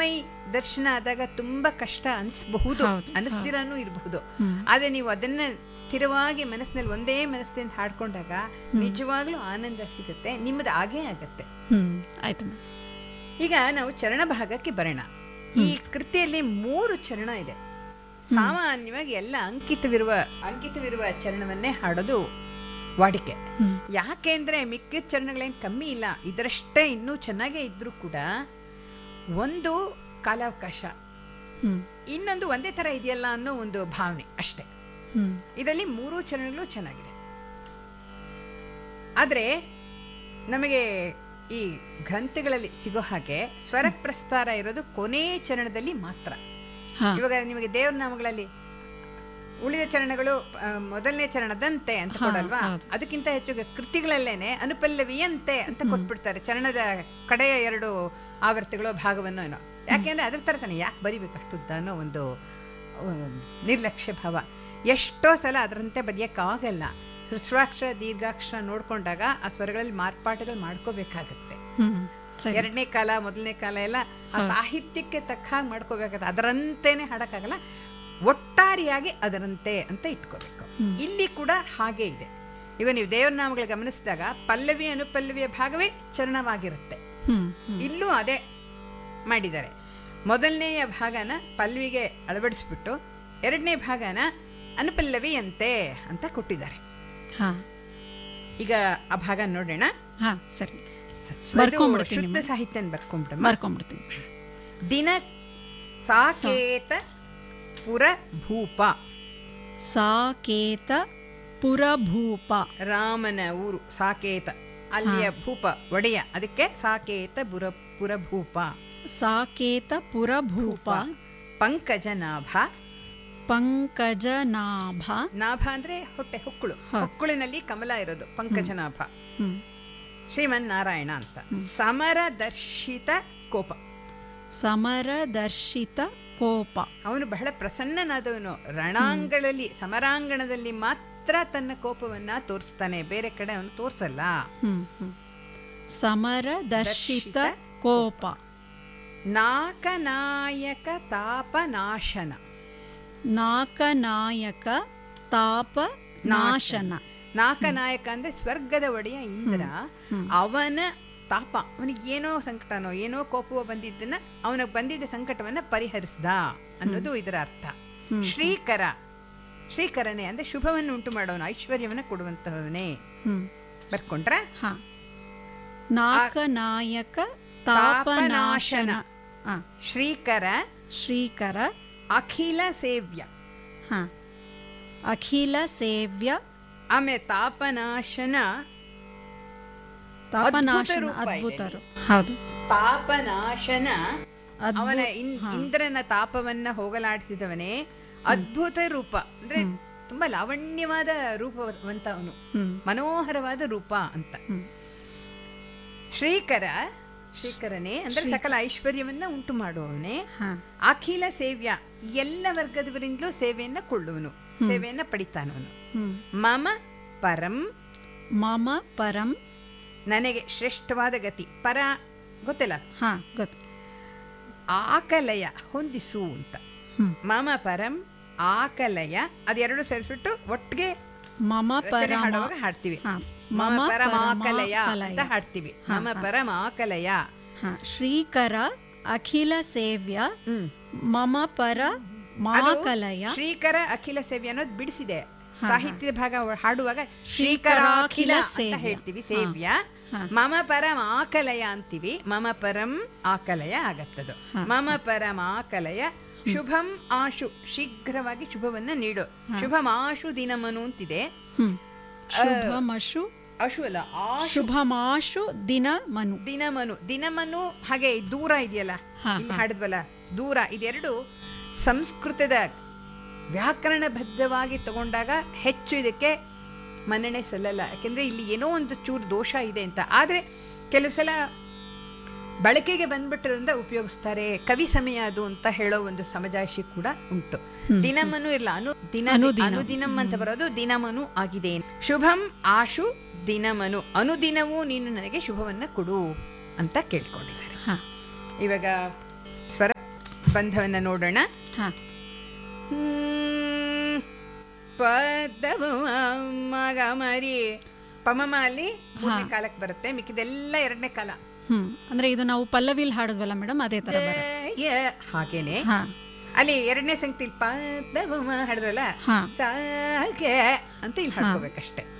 ಮೇಲ್ಮೈ ದರ್ಶನ ಆದಾಗ ತುಂಬಾ ಕಷ್ಟ ಅನಿಸಬಹುದು ಹೌದು, ಅನಿಸ್ದಿರಾನು ಇರಬಹುದು ಹ್ಮ್. ಆದ್ರೆ ನೀವು ಅದನ್ನ ಸ್ಥಿರವಾಗಿ ಮನಸ್ಸಿನಲ್ಲಿ ಒಂದೇ ಮನಸ್ಸಿನಿಂದ ಹಾಡ್ಕೊಂಡಾಗ ನಿಜವಾಗ್ಲೂ ಆನಂದ ಸಿಗುತ್ತೆ ನಿಮ್ಮದು ಆಗೇ ಆಗತ್ತೆ ಹ್ಮ್ ಆಯ್ತು ಮೇಡಮ್ ಈಗ ನಾವು ಚರಣ ಭಾಗಕ್ಕೆ ಬರೋಣ ಈ ಕೃತಿಯಲ್ಲಿ ಮೂರು ಚರಣ ಇದೆ ಸಾಮಾನ್ಯವಾಗಿ ಎಲ್ಲ ಅಂಕಿತವಿರುವ ಅಂಕಿತವಿರುವ ಚರಣವನ್ನೇ ಹಾಡೋದು ವಾಡಿಕೆ ಹ್ಮ್. ಯಾಕೆಂದ್ರೆ ಮಿಕ್ಕಿದ ಚರಣಗಳೇನು ಕಮ್ಮಿ ಇಲ್ಲ ಇದರಷ್ಟೇ ಇನ್ನೂ ಚೆನ್ನಾಗೇ ಇದ್ರೂ ಕೂಡ ಒಂದು ಕಾಲಾವಕಾಶ ಹ್ಮ್ ಇನ್ನೊಂದು ಒಂದೇ ತರ ಇದೆಯಲ್ಲ ಅನ್ನೋ ಒಂದು ಭಾವನೆ ಅಷ್ಟೇ ಹ್ಮ್ ಇದರಲ್ಲಿ ಮೂರು ಚರಣಗಳು ಚೆನ್ನಾಗಿದೆ ಆದರೆ ನಮಗೆ ಈ ಗ್ರಂಥಗಳಲ್ಲಿ ಸಿಗೋ ಹಾಗೆ ಸ್ವರ ಪ್ರಸ್ತಾರ ಇರೋದು ಕೊನೆ ಚರಣದಲ್ಲಿ ಮಾತ್ರ ಹಾ ಇವಾಗ ನಿಮಗೆ ದೇವ್ರ ನಾಮಗಳಲ್ಲಿ ಉಳಿದ ಚರಣಗಳು ಆ, ಮೊದಲನೇ ಚರಣದಂತೆ ಅಂತ ಹಾ, ಕೊಡಲ್ವಾ ಹೌದು. ಅದಕ್ಕಿಂತ ಹೆಚ್ಚು ಕೃತಿಗಳಲ್ಲೇನೆ ಅನುಪಲ್ಲವಿಯಂತೆ ಅಂತ ಕೊಟ್ಬಿಡ್ತಾರೆ ಚರಣದ ಕಡೆಯ ಎರಡು ಆವರ್ತಗಳು ಭಾಗವನ್ನು ಏನೋ ಯಾಕೆಂದ್ರೆ ಅದ್ರ ತರ ತಾನೆ ಯಾಕೆ ಬರಿಬೇಕು ಅಷ್ಟುದ್ದ ಅನ್ನೋ ಒಂದು ಆ, ನಿರ್ಲಕ್ಷ್ಯ ಭಾವ ಎಷ್ಟೋ ಸಲ ಅದರಂತೆ ಬರೆಯಕ್ಕಾಗಲ್ಲ ಹೃಸ್ವಾಕ್ಷರ ದೀರ್ಘಾಕ್ಷರ ನೋಡ್ಕೊಂಡಾಗ ಆ ಸ್ವರಗಳಲ್ಲಿ ಮಾರ್ಪಾಟುಗಳು ಮಾಡ್ಕೋಬೇಕಾಗತ್ತೆ ಹ್ಮ್ ಸರಿ ಎರಡನೇ ಕಾಲ ಮೊದಲನೇ ಕಾಲ ಎಲ್ಲ ಆ ಸಾಹಿತ್ಯಕ್ಕೆ ತಕ್ಕ ಹಾಗೆ ಮಾಡ್ಕೋಬೇಕಾಗತ್ತೆ ಅದರಂತೆನೆ ಹಾಡಕ್ಕಾಗಲ್ಲ ಒಟ್ಟಾರೆಯಾಗಿ ಅದರಂತೆ ಅಂತ ಇಟ್ಕೋಬೇಕು ಇಲ್ಲಿ ಕೂಡ ಹಾಗೆ ಇದೆ ಈಗ ನೀವು ದೇವರ ನಾಮಗಳು ಗಮನಿಸಿದಾಗ ಪಲ್ಲವಿ ಅನುಪಲ್ಲವಿಯ ಭಾಗವೇ ಚರಣವಾಗಿರುತ್ತೆ ಹ್ಮ್ ಹ್ಮ್ ಇಲ್ಲೂ ಅದೇ ಮಾಡಿದ್ದಾರೆ ಮೊದಲನೆಯ ಭಾಗನ ಪಲ್ವಿಗೆ ಅಳವಡಿಸ್ಬಿಟ್ಟು ಎರಡನೇ ಭಾಗನ ಅನುಪಲ್ಲವಿಯಂತೆ ಅಂತ ಕೊಟ್ಟಿದ್ದಾರೆ ಹಾ ಈಗ ಆ ಭಾಗ ನೋಡೋಣ ಹಾ ಸರಿ ಇದು ಬರ್ಕೊಂಡ್ಬಿಡ್ತೀನಿ ಶುದ್ಧ ಮೇಡಮ್. ಸಾಹಿತ್ಯನ ಬರ್ಕೊಂಡ್ಬಿಡ ಬರ್ಕೊಂಡ್ಬಿಡ್ತೀನಿ ದಿನ ಸಾಕೇತ ಪುರ ಭೂಪ ಸಾಕೇತ ಪುರಭೂಪ ರಾಮನ ಊರು ಸಾಕೇತ ಅಲ್ಲಿಯ ಭೂಪ ಒಡೆಯ ಅದಕ್ಕೆ ಸಾಕೇತ ಬುರ ಪುರಭೂಪ ಸಾಕೇತ ಪುರಭೂಪ ಪಂಕಜನಾಭ ಪಂಕಜನಾಭ ನಾಭ ಅಂದ್ರೆ ಹೊಟ್ಟೆ ಹೊಕ್ಕಳು ಹೊಕ್ಕಳಿನಲ್ಲಿ ಕಮಲ ಇರೋದು ಪಂಕಜನಾಭ ಹ್ಮ್ ಶ್ರೀಮನ್ ನಾರಾಯಣ ಅಂತ ಸಮರದರ್ಶಿತ ಕೋಪ ಸಮರದರ್ಶಿತ ಕೋಪ ಅವನು ಬಹಳ ಪ್ರಸನ್ನನಾದವನು ರಣಾಂಗಣದಲ್ಲಿ ಸಮರಾಂಗಣದಲ್ಲಿ ಮಾತ್ರ ತನ್ನ ಕೋಪವನ್ನ ತೋರಿಸ್ತಾನೆ ಬೇರೆ ಕಡೆ ಅವನು ತೋರ್ಸಲ್ಲ ಹ್ಮ್ ಹ್ಮ್ ಸಮರದರ್ಶಿತ ದರ್ಶಿತ ಕೋಪ ನಾಕನಾಯಕ ತಾಪನಾಶನ ನಾಕನಾಯಕ ತಾಪ ನಾಶನ ನಾಕನಾಯಕ ಅಂದ್ರೆ ಸ್ವರ್ಗದ ಒಡೆಯ ಇಂದ್ರ ಅವನ ತಾಪ ಅವನಿಗೆ ಏನೋ ಸಂಕಟನೋ ಏನೋ ಕೋಪವೋ ಬಂದಿದ್ದನ್ನ ಅವನಿಗೆ ಬಂದಿದ್ದ ಸಂಕಟವನ್ನ ಪರಿಹರಿಸ್ದ ಅನ್ನೋದು ಇದರ ಅರ್ಥ ಶ್ರೀಕರ ಶ್ರೀಕರನೇ ಅಂದ್ರೆ ಶುಭವನ್ನು ಉಂಟು ಮಾಡೋನು ಐಶ್ವರ್ಯವನ್ನ ಕೊಡುವಂತಹವನೇ ಹ್ಮ್ ಬರ್ಕೊಂಡ್ರ ಹಾ ನಾಕನಾಯಕ ತಾಪನಾಶನ ಆ, ಶ್ರೀಕರ ಶ್ರೀಕರ ಅಖಿಲ ಸೇವ್ಯ ಹಾ ಅಖಿಲ ಸೇವ್ಯ ಆಮೇಲೆ ತಾಪನಾಶನ ತಾಪನಾಶನ ರೂಪ ಇದೆ ಅದ್ಭುತರು ಹೌದು ತಾಪನಾಶನ ಅದ್ಭುತ- ಅವನ ಇನ್- ಇಂದ್ರನ ತಾಪವನ್ನ ಹೋಗಲಾಡಿಸಿದವನೇ ಅದ್ಭುತ ರೂಪ ಅಂದ್ರೆ ತುಂಬಾ ಲಾವಣ್ಯವಾದ ರೂಪವಂತ ಅವನು ಹ್ಮ್ ಮನೋಹರವಾದ ರೂಪ ಅಂತ ಹ್ಮ್. ಶ್ರೀಕರ ಶ್ರೀಕರನೇ ಅಂದ್ರೆ ಸಕಲ ಐಶ್ವರ್ಯವನ್ನ ಉಂಟು ಮಾಡುವವನೇ ಹಾ ಅಖಿಲ ಸೇವ್ಯ ಎಲ್ಲ ವರ್ಗದವರಿಂದಲೂ ಸೇವೆಯನ್ನ ಕೊಳ್ಳುವನು ಸೇವೆಯನ್ನ ಪಡಿತಾನವನು ಹ್ಮ್ ಮಮ ಪರಂ ಮಮ ಪರಂ ನನಗೆ ಶ್ರೇಷ್ಠವಾದ ಗತಿ ಪರ ಗೊತ್ತಿಲ್ಲ ಹಾ ಗೊತ್ತು ಆಕಲಯ ಹೊಂದಿಸು ಅಂತ ಹ್ಮ್ ಮಮ ಪರಂ ಆಕಲಯ ಅದೆರಡು ಸೇರಿಸ್ಬಿಟ್ಟು ಒಟ್ಟಿಗೆ ಮಮ ರಚನೆ ಪರಮ ಹಾಡುವಾಗ ಹಾಡ್ತೀವಿ ಹಾ. ಮಮ ಮಮ ಪರಮಾಕಲಯ ಪರಮಾಕಲಯ. ಅಂತ ಹಾಡ್ತೀವಿ ಮಮ ಪರಮಾಕಲಯ ಹಾ ಶ್ರೀಕರ ಅಖಿಲ ಸೇವ್ಯ ಹ್ಮ್ ಮಮ ಪರ ಅದು ಮಾಕಲಯ ಶ್ರೀಕರ ಅಖಿಲ ಸೇವೆ ಅನ್ನೋದು ಬಿಡಿಸಿದೆ ಸಾಹಿತ್ಯದ ಭಾಗ ಹಾಡುವಾಗ ಶ್ರೀಕರಾಖಿಲ ಅಂತ ಸೇವ್ಯ. ಹೇಳ್ತೀವಿ ಸೇವ್ಯ ಹಾ. ಮಮ ಪರಂ ಆಕಲಯ ಅಂತೀವಿ ಮಮ ಪರಂ ಆಕಲಯ ಆಗತ್ತದು ಮಮ ಪರಂ ಆಕಲಯ ಶುಭಂ ಆಶು ಶೀಘ್ರವಾಗಿ ಶುಭವನ್ನ ನೀಡು ಶುಭಂ ಆಶು ದಿನಮನು ಅಂತಿದೆ ಹ್ಮ್ ಶುಭಮಶು ಅಶು ಅಲ್ಲ ಆಶು ಶುಭಮಾಶು ದಿನ ಮನು ದಿನಮನು ದಿನಮನು ಹಾಗೆ ದೂರ ಇದೆಯಲ್ಲ ಹಾ, ಇಲ್ಲಿ ಹಾಡಿದ್ವಲ್ಲ ದೂರ ಇದೆರಡು ಸಂಸ್ಕೃತದ ವ್ಯಾಕರಣಬದ್ಧವಾಗಿ ತಗೊಂಡಾಗ ಹೆಚ್ಚು ಇದಕ್ಕೆ ಮನ್ನಣೆ ಸಲ್ಲಲ್ಲ ಯಾಕೆಂದ್ರೆ ಇಲ್ಲಿ ಏನೋ ಒಂದು ಚೂರು ದೋಷ ಇದೆ ಅಂತ ಆದ್ರೆ ಕೆಲವು ಸಲ ಬಳಕೆಗೆ ಬಂದ್ಬಿಟ್ಟಿರೋದ್ರಿಂದ ಉಪಯೋಗಿಸ್ತಾರೆ ಕವಿ ಸಮಯ ಅದು ಅಂತ ಹೇಳೋ ಒಂದು ಸಮಜಾಯಿಷಿ ಕೂಡ ಉಂಟು ದಿನಮನು ಇರಲ್ಲ ಅನು ದಿನ ಅನುದಿನ. ಅನುದಿನಂ ಅಂತ ಬರೋದು ದಿನಮನು ಆಗಿದೆ ಶುಭಂ ಆಶು ದಿನಮನು ಅನುದಿನವೂ ನೀನು ನನಗೆ ಶುಭವನ್ನ ಕೊಡು ಅಂತ ಕೇಳ್ಕೊಂಡಿದ್ದಾರೆ ಹಾ ಇವಾಗ ಸ್ವರ ಬಂಧವನ್ನ ನೋಡೋಣ ಹಾ ಹ್ಮ್. ಪದವ ಮಗ ಮರಿ ಪಮಮ ಅಲ್ಲಿ ಮೂರನೇ ಕಾಲಕ್ಕೆ ಬರುತ್ತೆ ಮಿಕ್ಕಿದೆಲ್ಲ ಎರಡನೇ ಕಾಲ ಹ್ಮ್ ಅಂದ್ರೆ ಇದು ನಾವು ಪಲ್ಲವಿಲ್ ಹಾಡಿದ್ವಲ್ಲ ಮೇಡಮ್ ಅದೇ ತರ ಬರುತ್ತೆ ಯ ಹಾಗೇನೆ ಹಾ ಅಲ್ಲಿ ಎರಡನೇ ಸಂಗತಿ ಪದವ ಹಾಡಿದ್ರಲ್ಲ ಹಾ ಸಾಗೆ ಅಂತ ಇಲ್ಲಿ ಹಾಡ್ಕೋಬೇಕಷ್ಟೆ